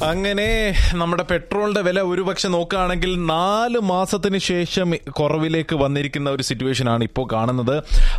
അങ്ങനെ നമ്മുടെ പെട്രോളിന്റെ വില ഒരുപക്ഷെ നോക്കുകയാണെങ്കിൽ നാല് മാസത്തിന് ശേഷം കുറവിലേക്ക് വന്നിരിക്കുന്ന ഒരു സിറ്റുവേഷൻ ആണ് ഇപ്പോൾ കാണുന്നത്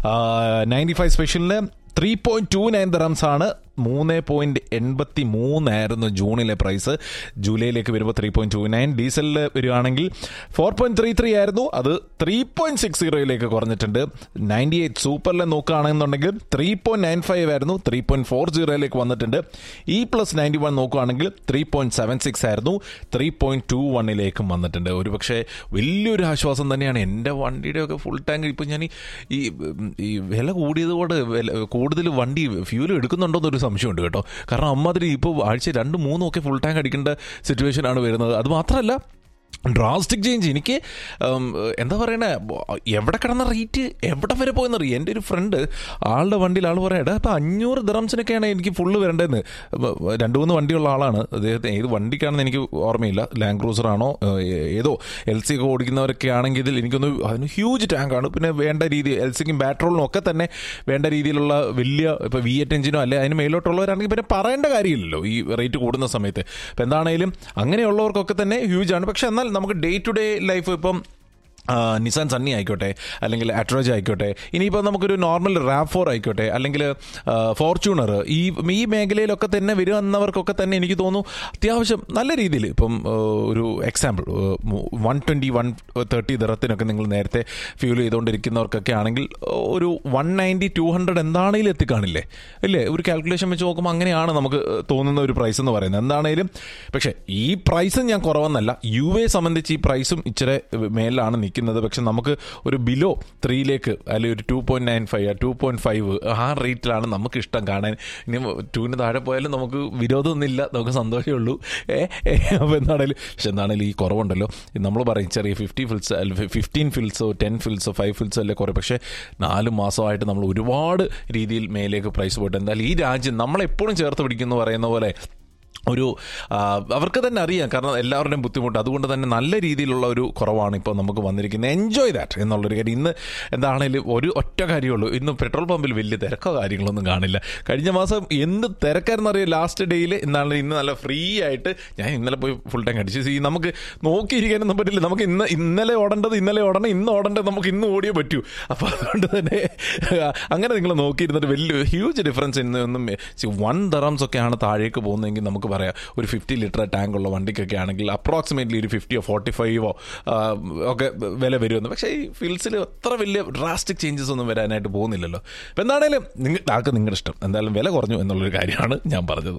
നയൻറ്റി ഫൈവ് സ്പെഷ്യലിന് three point two nine dirhams ആണ് മൂന്ന് പോയിന്റ് എൺപത്തി മൂന്നായിരുന്നു ജൂണിലെ പ്രൈസ് ജൂലൈയിലേക്ക് വരുമ്പോൾ ത്രീ പോയിന്റ് ടു നയൻ ഡീസലിൽ വരികയാണെങ്കിൽ ഫോർ പോയിന്റ് ത്രീ ത്രീ ആയിരുന്നു അത് ത്രീ പോയിന്റ് സിക്സ് സീറോയിലേക്ക് കുറഞ്ഞിട്ടുണ്ട് നയൻറ്റി എയ്റ്റ് സൂപ്പറിൽ നോക്കുകയാണെന്നുണ്ടെങ്കിൽ ത്രീ പോയിന്റ് നയൻ ഫൈവ് ആയിരുന്നു ത്രീ പോയിന്റ് ഫോർ സീറോയിലേക്ക് വന്നിട്ടുണ്ട് ഇ പ്ലസ് നയൻറ്റി വൺ നോക്കുകയാണെങ്കിൽ ത്രീ പോയിന്റ് സെവൻ സിക്സ് ആയിരുന്നു ത്രീ പോയിന്റ് ടു വണ്ണിലേക്കും വന്നിട്ടുണ്ട് ഒരു പക്ഷേ വലിയൊരു ആശ്വാസം തന്നെയാണ് എൻ്റെ വണ്ടിയുടെ ഒക്കെ ഫുൾ ടാങ്ക് ഇപ്പം ഞാൻ ഈ- ഈ ഈ വില കൂടിയത് കൊണ്ട് വില- കൂടുതൽ വണ്ടി ഫ്യൂൽ എടുക്കുന്നുണ്ടോ എന്നൊരു സംശയമുണ്ട് കേട്ടോ കാരണം അമ്മാതിരി ഇപ്പോൾ ആഴ്ച രണ്ട് മൂന്നും ഒക്കെ ഫുൾ ടാങ്ക് അടിക്കേണ്ട സിറ്റുവേഷൻ ആണ് വരുന്നത് അത് മാത്രമല്ല ഡ്രാസ്റ്റിക് ചേഞ്ച് എനിക്ക് ഉം, എന്താ പറയണേ എവിടെ കിടന്ന റേറ്റ് എവിടെ വരെ പോയെന്ന് അറിയാം എൻ്റെ ഒരു ഫ്രണ്ട് ആളുടെ വണ്ടിയിൽ ആൾ പറയാം എടാ ഇപ്പം അഞ്ഞൂറ് ദിറംസിനൊക്കെയാണ് എനിക്ക് ഫുള്ള് വരേണ്ടതെന്ന് അപ്പൊ രണ്ട് മൂന്ന് വണ്ടിയുള്ള ആളാണ് അദ്ദേഹത്തെ ഏത് വണ്ടിക്കാണെന്ന് എനിക്ക് ഓർമ്മയില്ല ലാൻഡ് ക്രൂസർ ആണോ ഏഹ്, ഏതോ എൽ സി ഒക്കെ ഓടിക്കുന്നവരൊക്കെ ആണെങ്കിൽ ഇതിൽ എനിക്കൊന്ന് അതിന് ഹ്യൂജ് ടാങ്കാണ് പിന്നെ വേണ്ട രീതി എൽ സിക്കും പെട്രോളിനും ഒക്കെ തന്നെ വേണ്ട രീതിയിലുള്ള വലിയ ഇപ്പോൾ വി എറ്റ് എഞ്ചിനോ അല്ലെ അതിന് മേലോട്ടുള്ളവരാണെങ്കിൽ പിന്നെ പറയേണ്ട കാര്യമില്ലല്ലോ ഈ റേറ്റ് കൂടുന്ന സമയത്ത് അപ്പം എന്താണേലും അങ്ങനെയുള്ളവർക്കൊക്കെ തന്നെ ഹ്യൂജ് ആണ് പക്ഷെ എന്നാൽ നമുക്ക് ഡേ ടു ഡേ ലൈഫ് ഇപ്പം ആ, നിസാൻ സണ്ണി ആയിക്കോട്ടെ അല്ലെങ്കിൽ അട്രോജ് ആയിക്കോട്ടെ ഇനിയിപ്പോൾ നമുക്കൊരു നോർമൽ റാപ്പ് ഫോർ ആയിക്കോട്ടെ അല്ലെങ്കിൽ ഫോർച്യൂണർ ഈ ഈ മേഖലയിലൊക്കെ തന്നെ വരുന്നവർക്കൊക്കെ തന്നെ എനിക്ക് തോന്നുന്നു അത്യാവശ്യം നല്ല രീതിയിൽ ഇപ്പം ആ, ഒരു example one twenty one thirty ദിറത്തിനൊക്കെ നിങ്ങൾ നേരത്തെ ഫ്യൂൽ ചെയ്തുകൊണ്ടിരിക്കുന്നവർക്കൊക്കെ ആണെങ്കിൽ ഒരു വൺ നയൻറ്റി ടു ഹൺഡ്രഡ് എന്താണെങ്കിലും എത്തിക്കാണില്ലേ ഇല്ലേ ഒരു കാൽക്കുലേഷൻ വെച്ച് നോക്കുമ്പോൾ അങ്ങനെയാണ് നമുക്ക് തോന്നുന്ന ഒരു പ്രൈസ് എന്ന് പറയുന്നത് എന്താണേലും പക്ഷേ ഈ പ്രൈസും ഞാൻ കുറവെന്നല്ല യു എ സംബന്ധിച്ച് ഈ പ്രൈസും ഇച്ചിരി മേലിലാണ് നിൽക്കുന്നത് പക്ഷെ നമുക്ക് ഒരു ബിലോ ത്രീയിലേക്ക് അല്ലെങ്കിൽ ഒരു two point nine five two point five ആ റേറ്റിലാണ് നമുക്ക് ഇഷ്ടം കാണാൻ ഇനി ടൂവിന് താഴെ പോയാലും നമുക്ക് വിരോധമൊന്നുമില്ല നമുക്ക് സന്തോഷമേ ഉള്ളൂ ഏ അപ്പോൾ എന്താണേലും പക്ഷെ എന്താണേലും ഈ കുറവുണ്ടല്ലോ നമ്മൾ പറയും ചെറിയ ഫിഫ്റ്റി ഫിൽസ് ഫിഫ്റ്റീൻ ഫിൽസോ ടെൻ ഫിൽസോ ഫൈവ് ഫിൽസോ അല്ലേ കുറേ പക്ഷേ നാല് മാസമായിട്ട് നമ്മൾ ഒരുപാട് രീതിയിൽ മേലേക്ക് പ്രൈസ് പോയിട്ട് എന്തായാലും ഈ രാജ്യം നമ്മളെപ്പോഴും ചേർത്ത് പിടിക്കുന്നു പറയുന്ന പോലെ ഒരു ആ, അവർക്ക് തന്നെ അറിയാം കാരണം എല്ലാവരുടെയും ബുദ്ധിമുട്ട് അതുകൊണ്ട് തന്നെ നല്ല രീതിയിലുള്ള ഒരു കുറവാണ് ഇപ്പോൾ നമുക്ക് വന്നിരിക്കുന്നത് എൻജോയ് ദാറ്റ് എന്നുള്ളൊരു കാര്യം ഇന്ന് എന്താണേലും ഒരു ഒറ്റ കാര്യമുള്ളൂ ഇന്ന് പെട്രോൾ പമ്പിൽ വലിയ തിരക്കോ കാര്യങ്ങളൊന്നും കാണില്ല കഴിഞ്ഞ മാസം എന്ത് തിരക്കാരെന്ന് അറിയാം ലാസ്റ്റ് ഡേയിൽ എന്നാണ് ഇന്ന് നല്ല ഫ്രീ ആയിട്ട് ഞാൻ ഇന്നലെ പോയി ഫുൾ ടൈം അടിച്ച് ഈ നമുക്ക് നോക്കിയിരിക്കാനൊന്നും പറ്റില്ല നമുക്ക് ഇന്ന് ഇന്നലെ ഓടേണ്ടത് ഇന്നലെ ഓടണം ഇന്ന് ഓടേണ്ടത് നമുക്ക് ഇന്ന് ഓടിയേ പറ്റൂ അപ്പോൾ അതുകൊണ്ട് തന്നെ അങ്ങനെ നിങ്ങൾ നോക്കിയിരുന്നിട്ട് വലിയ ഹ്യൂജ് ഡിഫറൻസ് ഇന്ന് ഒന്നും വൺ ദറംസ് ഒക്കെയാണ് താഴേക്ക് പോകുന്നതെങ്കിൽ നമുക്ക് പറയാം ഒരു ഫിഫ്റ്റി ലിറ്റർ ടാങ്ക് ഉള്ള വണ്ടിക്കൊക്കെ ആണെങ്കിൽ അപ്രോക്സിമേറ്റ്ലി ഒരു ഫിഫ്റ്റിയോ ഫോർട്ടി ഫൈവോ ഒക്കെ വില വരുമെന്ന് പക്ഷേ ഈ ഫിൽസിൽ അത്ര വലിയ ഡ്രാസ്റ്റിക് ചേഞ്ചസ് ഒന്നും വരാനായിട്ട് പോകുന്നില്ലല്ലോ അപ്പം എന്താണേലും നിങ്ങൾ ആൾക്ക് നിങ്ങളുടെ ഇഷ്ടം എന്തായാലും വില കുറഞ്ഞു എന്നുള്ളൊരു കാര്യമാണ് ഞാൻ പറഞ്ഞത്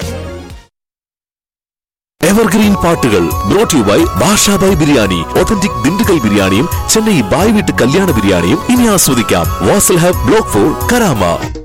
എവർഗ്രീൻ പാട്ടുകൾ brought you by Bashabhai biryani authentic Dindigul ബിരിയാണിയും ചെന്നൈ ബായ് വീട്ട് കല്യാണ ബിരിയാണിയും ഇനി ആസ്വദിക്കാം Wasl hub block four Karama